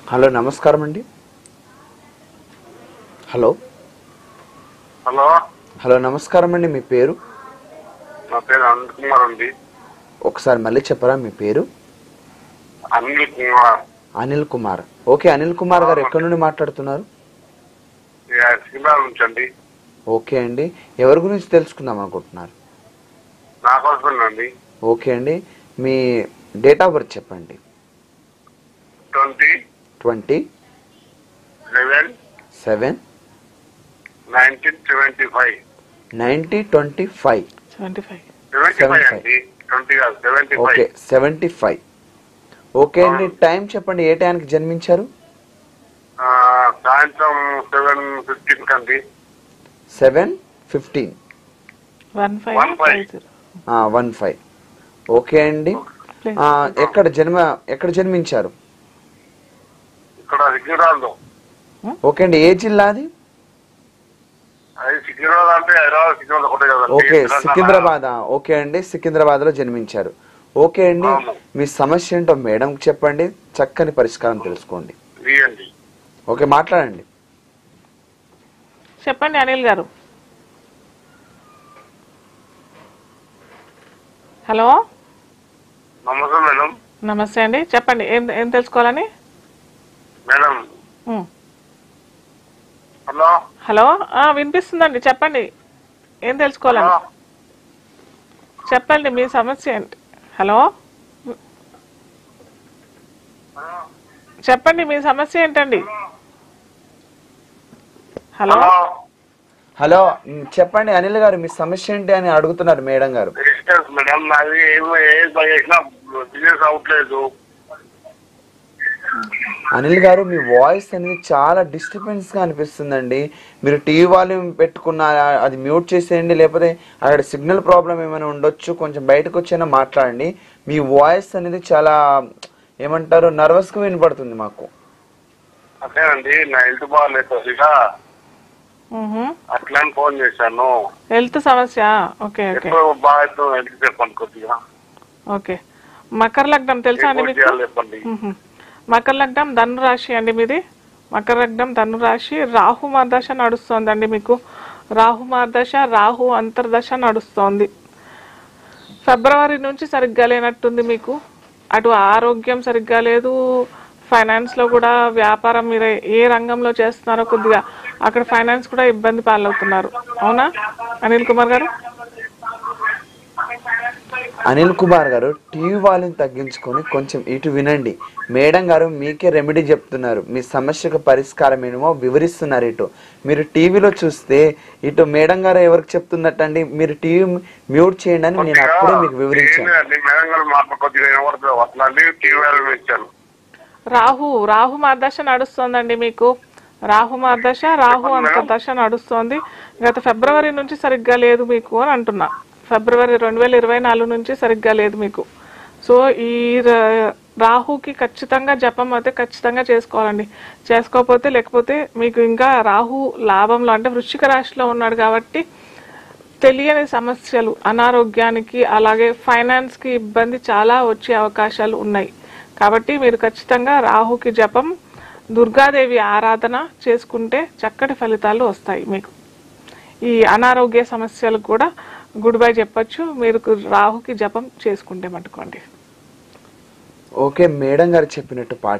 Hello నమస్కారం అండి hello hello hello నమస్కారం అండి మీ పేరు నా పేరు అనిల్ కుమార్ అండి ఒకసారి మళ్ళీ చెప్పరా మీ పేరు అనిల్ కుమార్ అనిల్ కుమార్ ఓకే అనిల్ కుమార్ గారు ఎక్కడి నుండి మాట్లాడుతున్నారు సికింద్రాబాద్ నుంచి అండి ఓకే అండి ఎవరి గురించి తెలుసుకుందాం అనుకుంటున్నారు నా కోసం అండి ఓకే అండి మీ డేట్ ఆఫ్ బర్త్ చెప్పండి twenty twenty eleven seven nineteen seventy five ninety twenty five seventy five seventy five 75. అండి ట్వంటీ కాదు seventy okay five seventy five okay అండి టైం చెప్పండి ఏ టైంకి జన్మించారు సాయంత్రం సెవెన్ ఫిఫ్టీన్ కండి seven fifteen one five One five. Five zero one five okay అండి ప్లీజ్ ఆ, ఎక్కడ జన్మ ఎక్కడ జన్మించారు ఇక్కడ సికింద్రాబాద్ ఓకే అండి ఏ జిల్లా అది అది సికింద్రాబాద్ అంటే హైదరాబాద్ సికింద్రాబాద్ ఒకటే కదండి ఓకే తెలంగాణ. సికింద్రాబాద్ ఓకే అండి సికింద్రాబాద్ లో జన్మించారు ఓకే అండి అవును. మీ సమస్య ఏంటో మేడం చెప్పండి చక్కని పరిష్కారం తెలుసుకోండి ఇయ్యండి ఓకే మాట్లాడండి చెప్పండి అనిల్ గారు హలో నమస్తే మేడం నమస్తే అండి చెప్పండి ఏం ఏం తెలుసుకోవాలని మేడం ఉమ్. హలో హలో ఆ, వినిపిస్తుందండి చెప్పండి ఏం తెలుసుకోవాలని హలో చెప్పండి మీ సమస్య ఏంటి హలో చెప్పండి మీ సమస్య ఏంటండి హలో హలో హలో మ్, చెప్పండి అనిల్ గారు మీ సమస్య ఏంటి అని అడుగుతున్నారు మేడం గారు బిజినెస్ మేడం నాది ఏమి ఏ పని చేసినా బిజినెస్ అవ్వట్లేదు అనిల్ గారు మీ వాయిస్ అనేది చాలా డిస్టర్బెన్స్ గా అనిపిస్తుందండి మీరు టీవీ వాల్యూమ్ పెట్టుకున్నారా అది మ్యూట్ చేసేయండి లేకపోతే అక్కడ సిగ్నల్ ప్రాబ్లం ఏమైనా ఉండొచ్చు కొంచెం బయటకు వచ్చైనా మాట్లాడండి మీ వాయిస్ అనేది చాలా ఏమంటారు నర్వస్ గా వినపడుతుంది మాకు అదేనండి నా హెల్త్ బాగాలేదు కొద్దిగా మ్హూ. అట్లా అని ఫోన్ చేశాను హెల్త్ సమస్య ఓకే ఓకే ఎక్కువ బాగా హెల్త్ చెప్పండి కొద్దిగా ఓకే మకర లగ్నం తెలుసా అండి ఏం మీకు చేయాలి చెప్పండి మ్హూ. మకర లగ్నం ధను రాశి అండి మీది మకర లగ్నం ధను రాశి రాహు మార్దశ నడుస్తోందండి మీకు రాహు మార్దశ రాహు అంతర్దశ నడుస్తోంది ఫిబ్రవరి నుంచి సరిగ్గా లేనట్టుంది మీకు అటు ఆరోగ్యం సరిగ్గా లేదు ఫైనాన్స్ లో కూడా వ్యాపారం మీరు ఏ రంగంలో చేస్తున్నారో కొద్దిగా అక్కడ ఫైనాన్స్ కూడా ఇబ్బంది పాలవుతున్నారు అవునా అనిల్ కుమార్ గారు అనిల్ కుమార్ గారు టీవీ వాల్యూమ్ తగ్గించుకొని కొంచెం ఇటు వినండి మేడం గారు మీకే రెమెడీ చెప్తున్నారు మీ సమస్యకు పరిష్కారం ఏమో వివరిస్తున్నారు ఇటు మీరు టీవీలో చూస్తే ఇటు మేడం గారు ఎవరికి చెప్తున్నట్టండి మీరు టీవీ మ్యూట్ చేయండి అని నేను అప్పుడే మీకు వివరించాను ఏంటండి మేడం గారు మాట కొద్దిగా వినబడుతుంది అట్లా అని టీవీ వాళ్ళు ఇచ్చాను రాహు రాహు మార్దశ నడుస్తోందండి మీకు రాహు మార్దశ రాహు అంతర్దశ నడుస్తోంది గత ఫిబ్రవరి నుంచి సరిగ్గా లేదు మీకు అని అంటున్నా ఫిబ్రవరి రెండు వేల ఇరవై నాలుగు నుంచి సరిగ్గా లేదు మీకు సో ఈ ర- రాహుకి ఖచ్చితంగా జపం అయితే ఖచ్చితంగా చేసుకోవాలండి చేసుకోకపోతే లేకపోతే మీకు ఇంకా రాహు లాభంలో అంటే వృశ్చిక రాశిలో ఉన్నాడు కాబట్టి తెలియని సమస్యలు అనారోగ్యానికి అలాగే ఫైనాన్స్కి ఇబ్బంది చాలా వచ్చే అవకాశాలు ఉన్నాయి కాబట్టి మీరు ఖచ్చితంగా రాహుకి జపం దుర్గాదేవి ఆరాధన చేసుకుంటే చక్కటి ఫలితాలు వస్తాయి మీకు ఈ అనారోగ్య సమస్యలకు కూడా గుడ్ బై చెప్పొచ్చు మీరు రాహుకి జపం చేసుకుంటే మట్టుకోండి ఓకే మేడం గారు చెప్పినట్టు పాటి